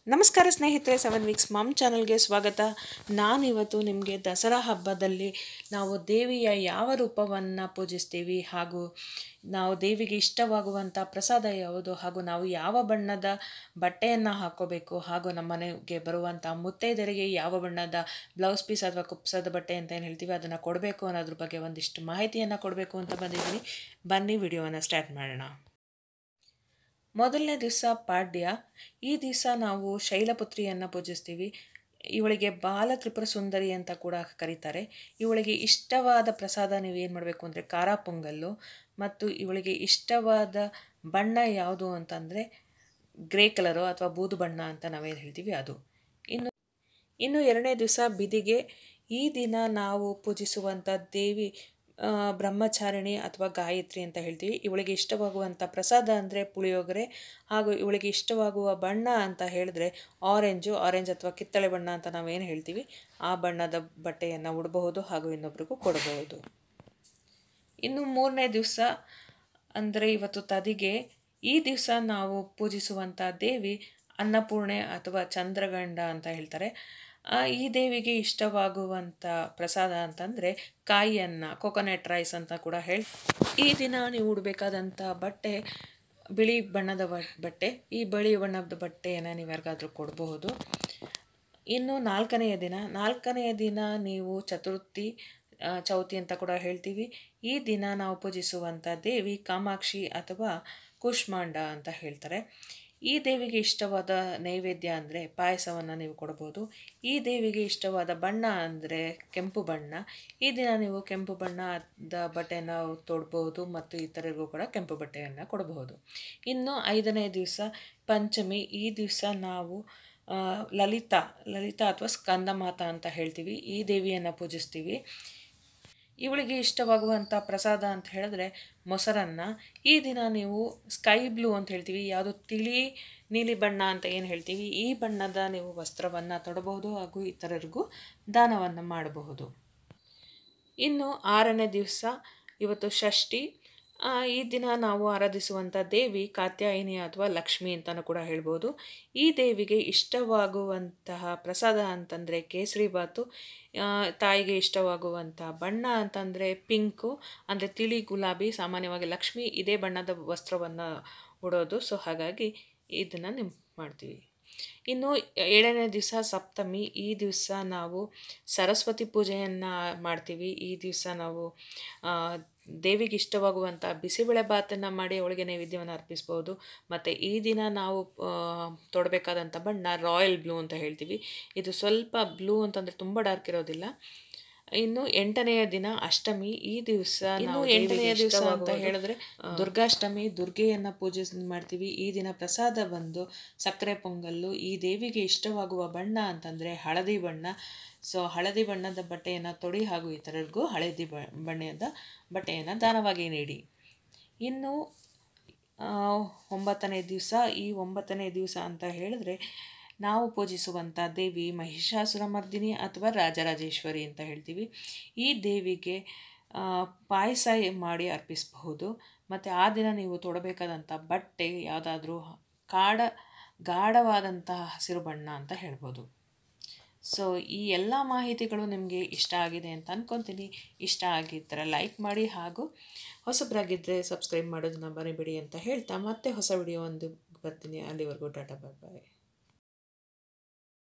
ನಮಸ್ಕಾರ ಸ್ನೇಹಿತರೆ seven weeks ಮಮ್ ಚಾನಲ್ಗೆ ಸ್ವಾಗತ ನಾನಿವತ್ತು ನಿಮಗೆ ದಸರಾ ಹಬ್ಬದಲ್ಲಿ ನಾವು ದೇವಿಯ ಯಾವ ರೂಪವನ್ನು ಪೂಜಿಸ್ತೀವಿ ಹಾಗೂ ನಾವು ದೇವಿಗೆ ಇಷ್ಟವಾಗುವಂಥ ಪ್ರಸಾದ ಯಾವುದು ಹಾಗೂ ನಾವು ಯಾವ ಬಣ್ಣದ ಬಟ್ಟೆಯನ್ನು ಹಾಕ್ಕೋಬೇಕು ಹಾಗೂ ನಮ್ಮ ಮನೆಗೆ ಬರುವಂಥ ಮುತ್ತೈದರಿಗೆ ಯಾವ ಬಣ್ಣದ ಬ್ಲೌಸ್ ಪೀಸ್ ಅಥವಾ ಕುಪ್ಸದ ಬಟ್ಟೆ ಅಂತ ಏನು ಹೇಳ್ತೀವಿ ಅದನ್ನು ಕೊಡಬೇಕು ಅನ್ನೋದ್ರ ಬಗ್ಗೆ ಒಂದಿಷ್ಟು ಮಾಹಿತಿಯನ್ನು ಕೊಡಬೇಕು ಅಂತ ಬಂದಿದ್ದೀನಿ ಬನ್ನಿ ವಿಡಿಯೋವನ್ನು ಸ್ಟಾರ್ಟ್ ಮಾಡೋಣ ಮೊದಲನೇ ದಿವಸ ಪಾಡ್ಯ ಈ ದಿವಸ ನಾವು ಶೈಲಪುತ್ರಿಯನ್ನು ಪೂಜಿಸ್ತೀವಿ ಇವಳಿಗೆ ಬಾಲ ತ್ರಿಪುರ ಸುಂದರಿ ಅಂತ ಕೂಡ ಕರೀತಾರೆ ಇವಳಿಗೆ ಇಷ್ಟವಾದ ಪ್ರಸಾದ ನೀವು ಏನು ಮಾಡಬೇಕು ಅಂದರೆ ಖಾರ ಪೊಂಗಲ್ಲು ಮತ್ತು ಇವಳಿಗೆ ಇಷ್ಟವಾದ ಬಣ್ಣ ಯಾವುದು ಅಂತಂದರೆ ಗ್ರೇ ಕಲರು ಅಥವಾ ಬೂದು ಬಣ್ಣ ಅಂತ ನಾವೇನು ಹೇಳ್ತೀವಿ ಅದು ಇನ್ನು ಇನ್ನು ಎರಡನೇ ದಿವಸ ಬಿದಿಗೆ ಈ ದಿನ ನಾವು ಪೂಜಿಸುವಂಥ ದೇವಿ ಆ, ಬ್ರಹ್ಮಚಾರಿಣಿ ಅಥವಾ ಗಾಯತ್ರಿ ಅಂತ ಹೇಳ್ತೀವಿ ಇವಳಿಗೆ ಇಷ್ಟವಾಗುವಂಥ ಪ್ರಸಾದ ಅಂದರೆ ಪುಳಿಯೋಗರೆ ಹಾಗೂ ಇವಳಿಗೆ ಇಷ್ಟವಾಗುವ ಬಣ್ಣ ಅಂತ ಹೇಳಿದ್ರೆ ಆರೆಂಜು ಆರೆಂಜ್ ಅಥವಾ ಕಿತ್ತಳೆ ಬಣ್ಣ ಅಂತ ನಾವೇನು ಹೇಳ್ತೀವಿ ಆ ಬಣ್ಣದ ಬಟ್ಟೆಯನ್ನು ಉಡಬಹುದು ಹಾಗೂ ಇನ್ನೊಬ್ರಿಗೂ ಕೊಡಬಹುದು ಇನ್ನು ಮೂರನೇ ದಿವಸ ಅಂದರೆ ಇವತ್ತು ತದಿಗೆ ಈ ದಿವಸ ನಾವು ಪೂಜಿಸುವಂಥ ದೇವಿ ಅನ್ನಪೂರ್ಣೆ ಅಥವಾ ಚಂದ್ರಗಂಡ ಅಂತ ಹೇಳ್ತಾರೆ ಆ, ಈ ದೇವಿಗೆ ಇಷ್ಟವಾಗುವಂಥ ಪ್ರಸಾದ ಅಂತಂದರೆ ಕಾಯಿಯನ್ನು ಕೊಕೊನೆಟ್ ರೈಸ್ ಅಂತ ಕೂಡ ಹೇಳಿ ಈ ದಿನ ನೀವು ಉಡಬೇಕಾದಂಥ ಬಟ್ಟೆ ಬಿಳಿ ಬಣ್ಣದ ಬ- ಬಟ್ಟೆ ಈ ಬಿಳಿ ಬಣ್ಣದ ಬಟ್ಟೆಯನ್ನು ನೀವು ಯಾರಿಗಾದ್ರೂ ಕೊಡಬಹುದು ಇನ್ನು ನಾಲ್ಕನೆಯ ದಿನ ನಾಲ್ಕನೆಯ ದಿನ ನೀವು ಚತುರ್ಥಿ ಆ, ಚೌತಿ ಅಂತ ಕೂಡ ಹೇಳ್ತೀವಿ ಈ ದಿನ ನಾವು ಪೂಜಿಸುವಂಥ ದೇವಿ ಕಾಮಾಕ್ಷಿ ಅಥವಾ ಕೂಷ್ಮಾಂಡ ಅಂತ ಹೇಳ್ತಾರೆ ಈ ದೇವಿಗೆ ಇಷ್ಟವಾದ ನೈವೇದ್ಯ ಅಂದರೆ ಪಾಯಸವನ್ನು ನೀವು ಕೊಡ್ಬೋದು ಈ ದೇವಿಗೆ ಇಷ್ಟವಾದ ಬಣ್ಣ ಅಂದರೆ ಕೆಂಪು ಬಣ್ಣ ಈ ದಿನ ನೀವು ಕೆಂಪು ಬಣ್ಣದ ಬಟ್ಟೆಯನ್ನು ತೊಡ್ಬೋದು ಮತ್ತು ಇತರರಿಗೂ ಕೂಡ ಕೆಂಪು ಬಟ್ಟೆಯನ್ನು ಕೊಡಬಹುದು ಇನ್ನು ಐದನೇ ದಿವಸ ಪಂಚಮಿ ಈ ದಿವಸ ನಾವು ಆ, ಲಲಿತಾ ಲಲಿತಾ ಅಥವಾ ಸ್ಕಂದಮಾತಾ ಅಂತ ಹೇಳ್ತೀವಿ ಈ ದೇವಿಯನ್ನು ಪೂಜಿಸ್ತೀವಿ ಇವಳಿಗೆ ಇಷ್ಟವಾಗುವಂಥ ಪ್ರಸಾದ ಅಂತ ಹೇಳಿದ್ರೆ ಮೊಸರನ್ನ ಈ ದಿನ ನೀವು ಸ್ಕೈ ಬ್ಲೂ ಅಂತ ಹೇಳ್ತೀವಿ ಯಾವುದು ತಿಳಿ ನೀಲಿ ಬಣ್ಣ ಅಂತ ಏನು ಹೇಳ್ತೀವಿ ಈ ಬಣ್ಣದ ನೀವು ವಸ್ತ್ರವನ್ನು ತೊಡಬಹುದು ಹಾಗೂ ಇತರರಿಗೂ ದಾನವನ್ನು ಮಾಡಬಹುದು ಇನ್ನು ಆರನೇ ದಿವಸ ಇವತ್ತು ಷಷ್ಠಿ ಆ, ಈ ದಿನ ನಾವು ಆರಾಧಿಸುವಂಥ ದೇವಿ ಕಾತ್ಯಾಯಿನಿ ಅಥವಾ ಲಕ್ಷ್ಮಿ ಅಂತಲೂ ಕೂಡ ಹೇಳ್ಬೋದು ಈ ದೇವಿಗೆ ಇಷ್ಟವಾಗುವಂತಹ ಪ್ರಸಾದ ಅಂತಂದರೆ ಕೇಸರಿ ಬಾತು ಆ, ತಾಯಿಗೆ ಇಷ್ಟವಾಗುವಂಥ ಬಣ್ಣ ಅಂತಂದರೆ ಪಿಂಕು ಅಂದರೆ ತಿಳಿ ಗುಲಾಬಿ ಸಾಮಾನ್ಯವಾಗಿ ಲಕ್ಷ್ಮಿ ಇದೇ ಬಣ್ಣದ ವಸ್ತ್ರವನ್ನು ಉಡೋದು ಸೊ ಹಾಗಾಗಿ ಇದನ್ನು ನೀವು ಮಾಡ್ತೀವಿ ಇನ್ನು ಏಳನೇ ದಿವಸ ಸಪ್ತಮಿ ಈ ದಿವಸ ನಾವು ಸರಸ್ವತಿ ಪೂಜೆಯನ್ನು ಮಾಡ್ತೀವಿ ಈ ದಿವಸ ನಾವು ಆ, ದೇವಿಗೆ ಇಷ್ಟವಾಗುವಂಥ ಬಿಸಿಬೇಳೆ ಬಾತನ್ನು ಮಾಡಿ ಅವಳಿಗೆ ನೈವೇದ್ಯವನ್ನು ಅರ್ಪಿಸ್ಬೋದು ಮತ್ತು ಈ ದಿನ ನಾವು ಆ, ತೊಡಬೇಕಾದಂಥ ಬಣ್ಣ ರಾಯಲ್ ಬ್ಲೂ ಅಂತ ಹೇಳ್ತೀವಿ ಇದು ಸ್ವಲ್ಪ ಬ್ಲೂ ಅಂತಂದರೆ ತುಂಬ ಡಾರ್ಕ್ ಇರೋದಿಲ್ಲ ಇನ್ನು ಎಂಟನೆಯ ದಿನ ಅಷ್ಟಮಿ ಈ ದಿವಸ ಇನ್ನು ಎಂಟನೆಯ ದಿವಸ ಅಂತ ಹೇಳಿದ್ರೆ ದುರ್ಗಾಷ್ಟಮಿ ದುರ್ಗೆಯನ್ನ ಪೂಜೆ ಮಾಡ್ತೀವಿ ಈ ದಿನ ಪ್ರಸಾದ ಬಂದು ಸಕ್ಕರೆ ಪೊಂಗಲ್ಲು ಈ ದೇವಿಗೆ ಇಷ್ಟವಾಗುವ ಬಣ್ಣ ಅಂತಂದ್ರೆ ಹಳದಿ ಬಣ್ಣ ಸೊ ಹಳದಿ ಬಣ್ಣದ ಬಟ್ಟೆಯನ್ನು ತೊಡಿ ಹಾಗೂ ಇತರರಿಗೂ ಹಳದಿ ಬ ಬಣ್ಣದ ಬಟ್ಟೆಯನ್ನು ದಾನವಾಗಿ ನೀಡಿ ಇನ್ನು ಆ, ಒಂಬತ್ತನೇ ದಿವಸ ಈ ಒಂಬತ್ತನೇ ದಿವಸ ಅಂತ ಹೇಳಿದ್ರೆ ನಾವು ಪೂಜಿಸುವಂಥ ದೇವಿ ಮಹಿಷಾಸುರಮರ್ದಿನಿ ಅಥವಾ ರಾಜರಾಜೇಶ್ವರಿ ಅಂತ ಹೇಳ್ತೀವಿ ಈ ದೇವಿಗೆ ಆ, ಪಾಯಸ ಮಾಡಿ ಅರ್ಪಿಸಬಹುದು ಮತ್ತು ಆ ದಿನ ನೀವು ತೊಡಬೇಕಾದಂಥ ಬಟ್ಟೆ ಯಾವುದಾದ್ರೂ ಕಾಡ ಗಾಢವಾದಂತಹ ಹಸಿರು ಬಣ್ಣ ಅಂತ ಹೇಳ್ಬೋದು ಸೊ ಈ ಎಲ್ಲ ಮಾಹಿತಿಗಳು ನಿಮಗೆ ಇಷ್ಟ ಆಗಿದೆ ಅಂತ ಅಂದ್ಕೊತೀನಿ ಇಷ್ಟ ಆಗಿದ್ದರೆ ಲೈಕ್ ಮಾಡಿ ಹಾಗೂ ಹೊಸಬ್ರಾಗಿದ್ದರೆ ಸಬ್ಸ್ಕ್ರೈಬ್ ಮಾಡೋದನ್ನ ಮರಿಬೇಡಿ ಅಂತ ಹೇಳ್ತಾ ಮತ್ತೆ ಹೊಸ ವಿಡಿಯೋ ಒಂದು ಬರ್ತೀನಿ ಅಲ್ಲಿವರೆಗೂ ಟಾಟಾ ಬಾಯ್ ಬಾಯ್